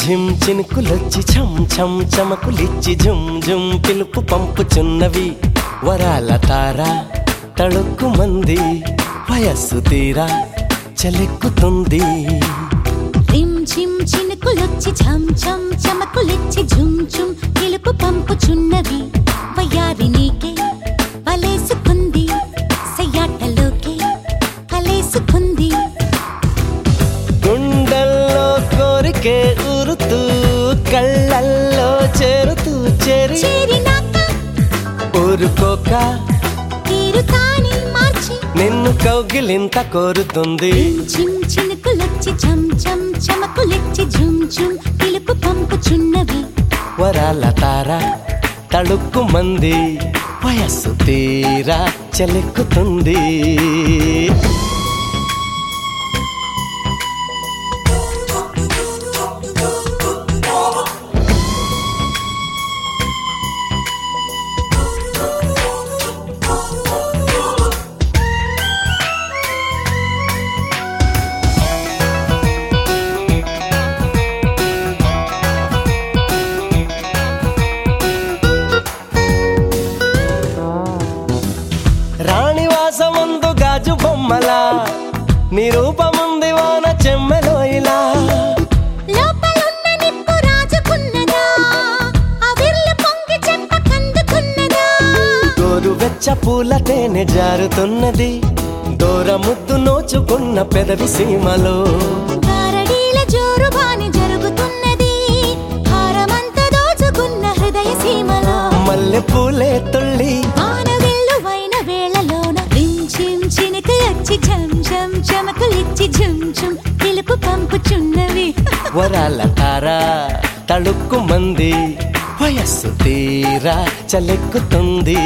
ఝిమ్ చినుకులొచ్చి ఛం ఛం చమకులిచ్చి ఝుమ్ ఝుమ్ పిలుపు పంపుచున్నవి వరాల తార తళుక్కు మంది వయస్సు తీరా చలెక్కుతుంది రిమ్ ఝిమ్ చినుకులొచ్చి ఛం ఛం చమకులిచ్చి ఝుమ్ ఝుమ్ పిలుపు పంపుచున్నవి వయ్యారి నీకే వలేసుకుంది సయ్యాటలోకే కలేసుకుంది గుండెల్లో కోరికే ఊరుతూ కళ్ళల్లో చేరుతూ చేరి చేరినాక ఊరుకోక తీరుతాని మార్చి నిన్ను కౌగిలింత కోరుతుంది ఝిమ్ చినుకులొచ్చి ఛం ఛం చమకులిచ్చి ఝుమ్ ఝుమ్ పిలుపు పంపుచున్నవి వరాల తార తళుక్కు మంది వయస్సు తీరా చెలెక్కుతుంది రాణివాసముందు గాజు బొమ్మల నీ రూపముంది వాన చెమ్మెలో ఇలా లోపలున్న నిప్పు రాజుకున్నదా అవిర్ల పొంగి చెంప కందుకున్నదా గోరు వెచ్చ పూల తేనె జారుతున్నది దూర ముద్దు నోచుకున్న పెదవి సీమలో గారడీల జోరు బాని జరుగుతున్నది హారమంత దోచుకున్న హృదయ సీమలో మల్లె పూలే తుళ్ళి వానవిల్లు వైన వేళలోన రిమ్ ఝిమ్ చినుకు వచ్చి ఝం ఝం చమకులిచ్చి ఝుమ్ ఝుమ్ పిలుపు పంపుచున్నవి వరాల తార తళుక్కు మంది వయస్సు తీరా చలెక్కుతుంది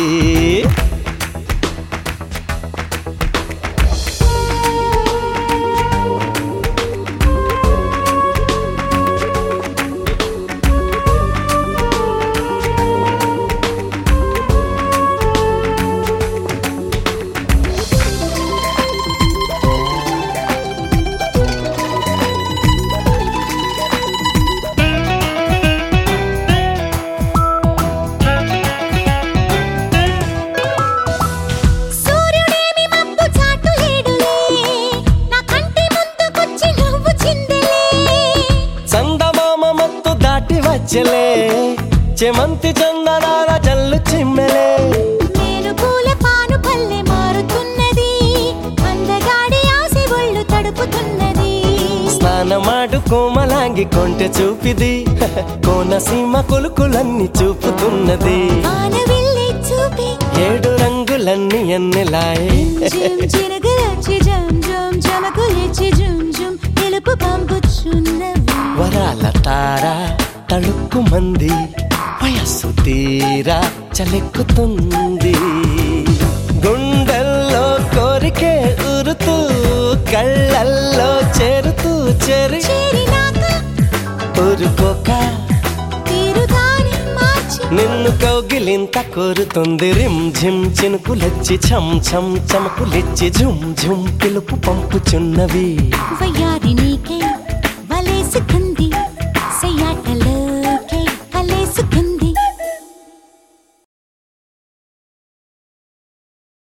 సూర్యుడేమి మబ్బు చాటు లేడులే నా కంటి ముందుకొచ్చి నువ్వు చిందెలే చందమామ మత్తు దాటి వచ్చలే చెమంతి చందనాల జల్లు చిమ్మెలే నేను పూల పాను పల్లె మారుతున్నది అందగాడి ఆశ ఒళ్ళు తడుపుతున్నది స్నానమాడు కోమలాంగి కొంటె చూపిది కోనసీమ కొలుకులన్నీ చూపుతున్నది వానవిల్లి చూపి ఏడు రంగులన్నీ ఎన్నెలాయే జిమ్ చినుకులొచ్చి జం జం చమకులిచ్చి జుమ్ జుమ్ తెలుపు పంపుచున్నవి వరాల తార తళుక్కు మంది వయస్సు తీరా చలెక్కుతుంది గుండెల్లో కోరికే ఊరుతూ కళ్ళల్లో చేరుతూ చెరి చేరినాక ఊరుకోక తీరుదాని మార్చి నిన్ను కౌగిలింత కోరుతుంది రిమ్ ఝిమ్ చినుకులొచ్చి ఛం ఛం చమకులిచ్చి ఝుమ్ ఝుమ్ పిలుపు పంపుచున్నవి వయ్యారి నీకే వలేసుకున్న